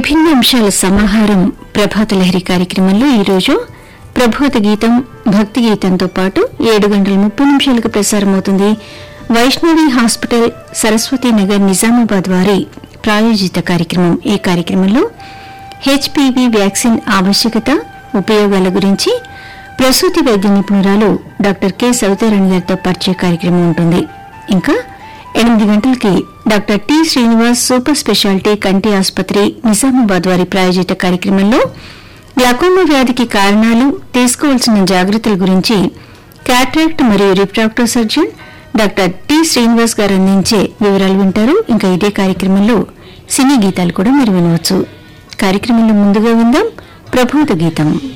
విభిన్న అంశాల సమాహారం ప్రభాత లహరి కార్యక్రమంలో ఈరోజు ప్రభాత గీతం భక్తి గీతంతో పాటు ఏడు గంటల ముప్పై నిమిషాలకు ప్రసారమవుతుంది వైష్ణవి హాస్పిటల్ సరస్వతి నగర్ నిజామాబాద్ వారి ప్రాయోజిత కార్యక్రమం ఈ కార్యక్రమంలో హెచ్పివి వ్యాక్సిన్ ఆవశ్యకత ఉపయోగాల గురించి ప్రసూతి వైద్య నిపుణురాలు డాక్టర్ కె సవితారాణి గారితో పరిచయ కార్యక్రమం ఉంటుంది ఇంకా ఎనిమిది గంటలకి doctor T Srinivas super speciality కంటి ఆసుపత్రి నిజామాబాద్ వారి ప్రాయోజిత కార్యక్రమంలో గ్లాకోమా వ్యాధికి కారణాలు తీసుకోవాల్సిన జాగ్రత్తల గురించి క్యాట్రాక్ట్ మరియు refractive surgeon doctor T Srinivas గారు అందించే వివరాలు వింటారు ఇంకా ఇదే కార్యక్రమంలో సినీ గీతాలు కూడా మీరు వినవచ్చు కార్యక్రమంలో ముందుగా విందాం ప్రభూత గీతం